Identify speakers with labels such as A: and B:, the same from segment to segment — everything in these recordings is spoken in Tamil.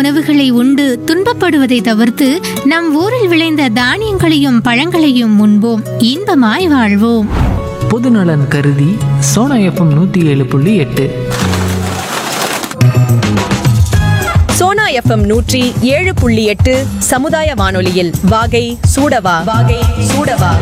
A: உணவுகளை உண்டு துன்பப்படுவதை தவிர்த்து நம் ஊரில் விளைந்த தானியங்களையும் பழங்களையும் உண்போம் இன்பமாய் வாழ்வோம்
B: பொதுநலன் கருதி சோனா எஃப்எம் நூற்றி ஏழு புள்ளி எட்டு
C: சோனா எஃப்எம் நூற்றி ஏழு புள்ளி எட்டு சமுதாய வானொலியில் வாகை சூடவா வாகை சூடவா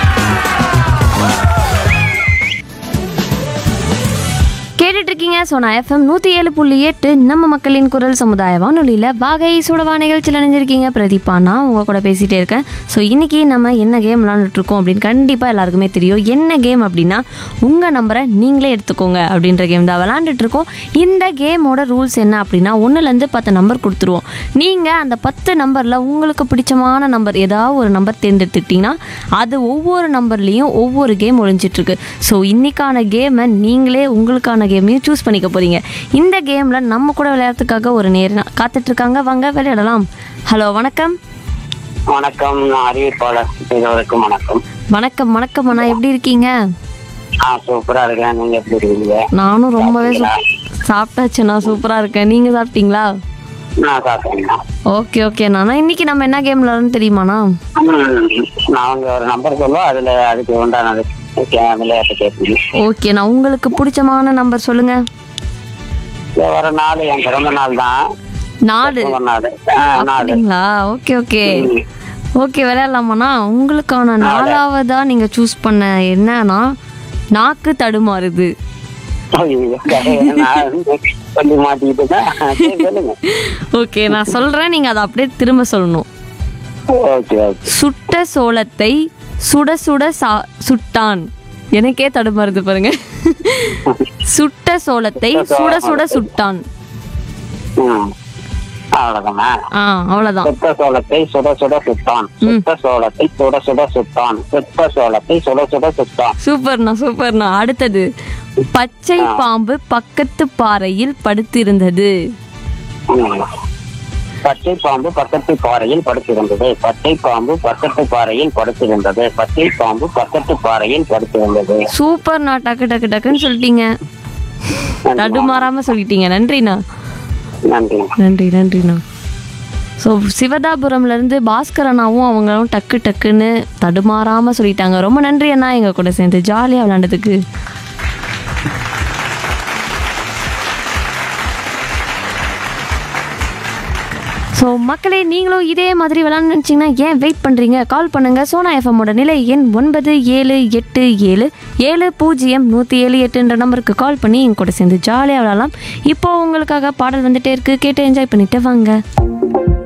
D: கேட்டுட்டு இருக்கீங்க சோனா எஃப்எம் நூற்றி ஏழு புள்ளி எட்டு நம்ம மக்களின் குரல் சமுதாய வானொலியில் வாகை சுடவா நிகழ்ச்சியில் நினைஞ்சிருக்கீங்க பிரதீபா நான் உங்கள் கூட பேசிகிட்டே இருக்கேன் ஸோ இன்றைக்கி நம்ம என்ன கேம் விளாண்டுட்டு இருக்கோம் அப்படின்னு கண்டிப்பாக எல்லாருக்குமே தெரியும் என்ன கேம் அப்படின்னா உங்கள் நம்பரை நீங்களே எடுத்துக்கோங்க அப்படின்ற கேம் தான் விளாண்டுட்டு இருக்கோம் இந்த கேமோட ரூல்ஸ் என்ன அப்படின்னா ஒன்றுலேருந்து பத்து நம்பர் கொடுத்துருவோம் நீங்கள் அந்த பத்து நம்பரில் உங்களுக்கு பிடிச்சமான நம்பர் ஏதாவது ஒரு நம்பர் தேர்ந்தெடுத்துக்கிட்டிங்கன்னா அது ஒவ்வொரு நம்பர்லேயும் ஒவ்வொரு கேம் ஒழிஞ்சிட்ருக்கு ஸோ இன்னைக்கான கேமை நீங்களே உங்களுக்கான கேமையும் சூஸ் பண்ணிக்க போகிறீங்க இந்த கேமில் நம்ம கூட விளையாடுறதுக்காக ஒரு நேர் காத்துட்ருக்காங்க வாங்க விளையாடலாம் ஹலோ வணக்கம்
E: வணக்கம் நான் அறிவிப்பாளர் இருவருக்கும் வணக்கம்
D: வணக்கம் வணக்கம் அண்ணா எப்படி இருக்கீங்க
E: ஆ சூப்பரா இருக்கேன் நீங்க எப்படி இருக்கீங்க
D: நானும் ரொம்பவே சூப்- சாப்பிட்டாச்சுண்ணா சூப்பராக இருக்கேன் நீங்கள் சாப்பிட்டீங்களா
E: நான் சாப்பிட்டேன்
D: ஓகே ஓகேண்ணா நான் இன்னைக்கு நம்ம என்ன கேம் விளையாடணும் தெரியுமாண்ணா
E: நான் உங்க ஒரு நம்பர் சொல்லுவோம் அதுல அதுக்கு உண்டானது கே- விளையாட்டு கேட்பீங்க
D: ஓகே நான் உங்களுக்கு பிடிச்சமான நம்பர் சொல்லுங்கள்
E: இது வர நாள் என் பிறந்த நாள் தான்
D: நாலு
E: பிறந்த நாள் ஆ, நாள்
D: அப்படிங்களா ஓகே ஓகே ஓகே விளையாடலாமாண்ணா உங்களுக்கான நாலாவதா நீங்க சூஸ் பண்ண என்னன்னா நாக்கு தடுமாறுது
E: ஐயோ, நான் சொல்லி மாட்டிக்கிட்டுதான் சரி, சொல்லுங்க
D: ஓகே நான் சொல்றேன் நீங்க அதை அப்படியே திரும்ப சொல்லணும்
E: ஓகே ஓகே
D: சுட்ட சோளத்தை சுட சுட சா சுட்டான் எனக்கே தடுமாறுது பாருங்க சுட்ட சோளத்தை சுட சுட சுட்டான்
E: ம் அவ்வளவுதானா
D: ஆ அவ்வளவுதான்
E: சுத்த சோளத்தை சுட சுட சுட்டான் சுத்த சோளத்தை சுட சுட சுட்டான் சுத்த சோளத்தை சுட சுட சுட்டான்
D: சூப்பர்ண்ணா சூப்பர்ண்ணா அடுத்தது பச்சை பாம்பு பக்கத்து பாறையில் படுத்திருந்தது
E: ம். பச்சை பாம்பு பக்கத்து பாறையில் படுத்திருந்தது பச்சை பாம்பு பக்கத்து பாறையில் படுத்திருந்தது பச்சை பாம்பு பக்கத்து பாறையில் படுத்திருந்தது
D: சூப்பர்ண்ணா டக்கு டக்கு டக்குன்னு சொல்லிட்டீங்க தடுமாறாம சொல்லிட்டீங்க நன்றிண்ணா
E: நன்றி
D: நன்றி நன்றிண்ணா ஸோ சிவதாபுரம்ல இருந்து பாஸ்கர் அண்ணாவும் அவங்களும் டக்கு டக்குன்னு தடுமாறாம சொல்லிட்டாங்க ரொம்ப நன்றி அண்ணா எங்க கூட சேர்ந்து ஜாலியாக விளையாண்டதுக்கு ஸோ மக்களே நீங்களும் இதே மாதிரி விளாட்னு நினச்சிங்கன்னா ஏன் வெயிட் பண்ணுறீங்க கால் பண்ணுங்கள் சோனா எஃப்எம்மோட நிலை எண் ஒன்பது ஏழு எட்டு ஏழு ஏழு பூஜ்ஜியம் நூற்றி ஏழு எட்டுன்ற நம்பருக்கு கால் பண்ணி என் கூட சேர்ந்து ஜாலியாக விளாட்லாம் இப்போ உங்களுக்காக பாடல் வந்துட்டே இருக்குது கேட்டு என்ஜாய் பண்ணிட்டு வாங்க